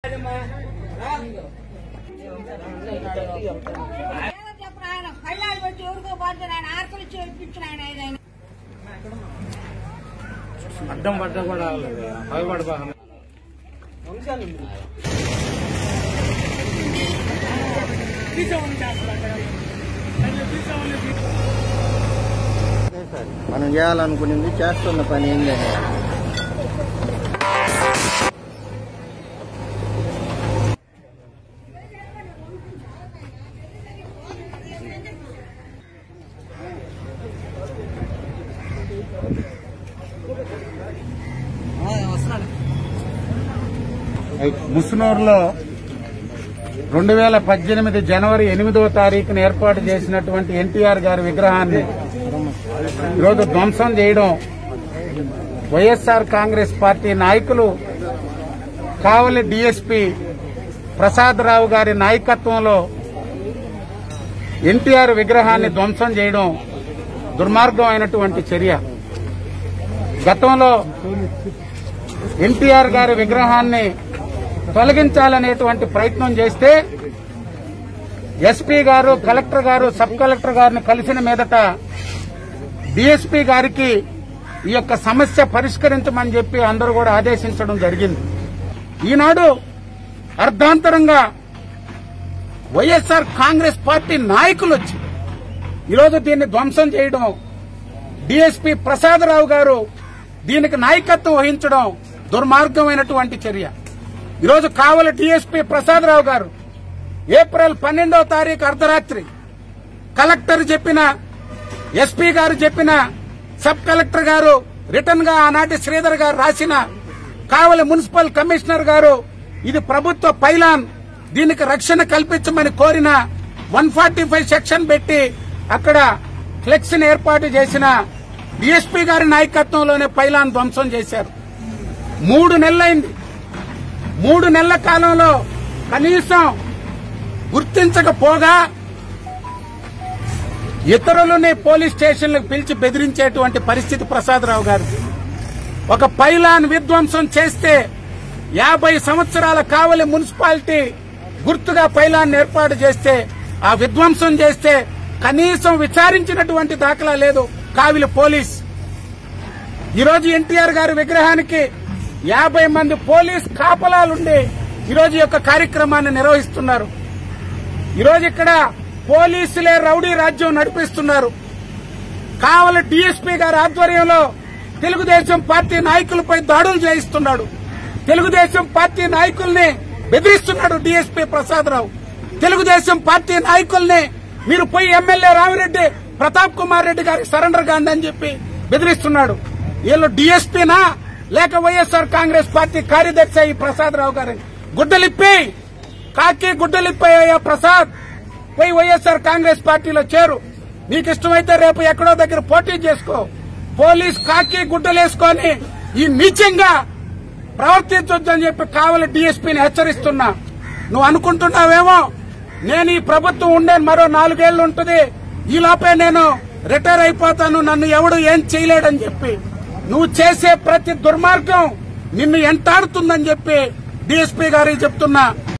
ఏదో చెప్పరు ఆయన కళ్ళాలు పెట్టి ఎవరికో పడుతుంది ఆయన ఆర్కలు చేర్పించిన ఆయన ఆయన అడ్డం పడ్డా కూడా భయపడబా మనం చేయాలనుకునేది చేస్తున్న పని ఏంటంటే ముసునూరులో రెండు వేల పద్దెనిమిది జనవరి ఎనిమిదవ తారీఖున ఏర్పాటు చేసినటువంటి ఎన్టీఆర్ గారి విగ్రహాన్ని ఈరోజు ధ్వంసం చేయడం వైఎస్ఆర్ కాంగ్రెస్ పార్టీ నాయకులు కావలి డీఎస్పీ ప్రసాదరావు గారి నాయకత్వంలో ఎన్టీఆర్ విగ్రహాన్ని ధ్వంసం చేయడం దుర్మార్గమైనటువంటి చర్య గతంలో ఎన్టీఆర్ గారి విగ్రహాన్ని తొలగించాలనేటువంటి ప్రయత్నం చేస్తే ఎస్పీ గారు కలెక్టర్ గారు సబ్ కలెక్టర్ గారిని కలిసిన మీదట డిఎస్పీ గారికి ఈ యొక్క సమస్య పరిష్కరించమని చెప్పి అందరూ కూడా ఆదేశించడం జరిగింది ఈనాడు అర్ధాంతరంగా వైఎస్ఆర్ కాంగ్రెస్ పార్టీ నాయకులు వచ్చి ఈరోజు దీన్ని ధ్వంసం చేయడం డిఎస్పీ ప్రసాదరావు గారు దీనికి నాయకత్వం వహించడం దుర్మార్గమైనటువంటి చర్య ఈరోజు కావలి డిఎస్పీ ప్రసాదరావు గారు ఏప్రిల్ పన్నెండవ తారీఖు అర్ధరాత్రి కలెక్టర్ చెప్పిన ఎస్పీ గారు చెప్పిన సబ్ కలెక్టర్ గారు రిటర్న్ గా ఆనాటి శ్రీధర్ గారు రాసిన కావలి మున్సిపల్ కమిషనర్ గారు ఇది ప్రభుత్వ పైలాన్ దీనికి రక్షణ కల్పించమని కోరిన వన్ ఫార్టీ ఫైవ్ సెక్షన్ పెట్టి అక్కడ ఫ్లెక్స్ ఏర్పాటు చేసిన డిఎస్పీ గారి నాయకత్వంలోనే పైలాన్ ధ్వంసం చేశారు మూడు నెలలైంది మూడు నెలల కాలంలో కనీసం గుర్తించకపోగా ఇతరులని పోలీస్ స్టేషన్లకు పిలిచి బెదిరించేటువంటి పరిస్థితి ప్రసాదరావు గారు ఒక పైలాన్ విధ్వంసం చేస్తే యాభై సంవత్సరాల కావలి మున్సిపాలిటీ గుర్తుగా పైలాన్ ఏర్పాటు చేస్తే ఆ విధ్వంసం చేస్తే కనీసం విచారించినటువంటి దాఖలా లేదు కావిలి పోలీస్ ఈరోజు ఎన్టీఆర్ గారి విగ్రహానికి యాభై మంది పోలీస్ కాపలాలుండి ఈరోజు ఈ యొక్క కార్యక్రమాన్ని నిర్వహిస్తున్నారు ఈరోజు ఇక్కడ పోలీసులే రౌడీ రాజ్యం నడిపిస్తున్నారు కావలి డీఎస్పీ గారి ఆధ్వర్యంలో తెలుగుదేశం పార్టీ నాయకులపై దాడులు చేయిస్తున్నాడు తెలుగుదేశం పార్టీ నాయకుల్ని బెదిరిస్తున్నాడు డీఎస్పీ ప్రసాదరావు తెలుగుదేశం పార్టీ నాయకుల్ని మీరు పోయి ఎమ్మెల్యే రామిరెడ్డి ప్రతాప్ కుమార్ రెడ్డి గారికి సరెండర్ కాండి అని చెప్పి బెదిరిస్తున్నాడు వీళ్ళు డీఎస్పీనా లేక వైఎస్ఆర్ కాంగ్రెస్ పార్టీ కార్యదర్శి ఈ ప్రసాదరావు గారి గుడ్డలిప్పి కాకి గుడ్డలిప్పయ్యా ప్రసాద్ పోయి వైఎస్ఆర్ కాంగ్రెస్ పార్టీలో చేరు నీకు ఇష్టమైతే రేపు ఎక్కడో దగ్గర పోటీ చేసుకో పోలీస్ కాకి గుడ్డలేసుకొని ఈ నీచంగా ప్రవర్తించొద్దని చెప్పి కావలి డీఎస్పీని హెచ్చరిస్తున్నా నువ్వు అనుకుంటున్నావేమో నేను ఈ ప్రభుత్వం ఉండే మరో నాలుగేళ్లు ఉంటుంది ఈ లోపే నేను రిటైర్ అయిపోతాను నన్ను ఎవడు ఏం చేయలేడని చెప్పి నువ్వు చేసే ప్రతి దుర్మార్గం నిన్ను ఎంటాడుతుందని చెప్పి డీఎస్పీ గారికి చెప్తున్నా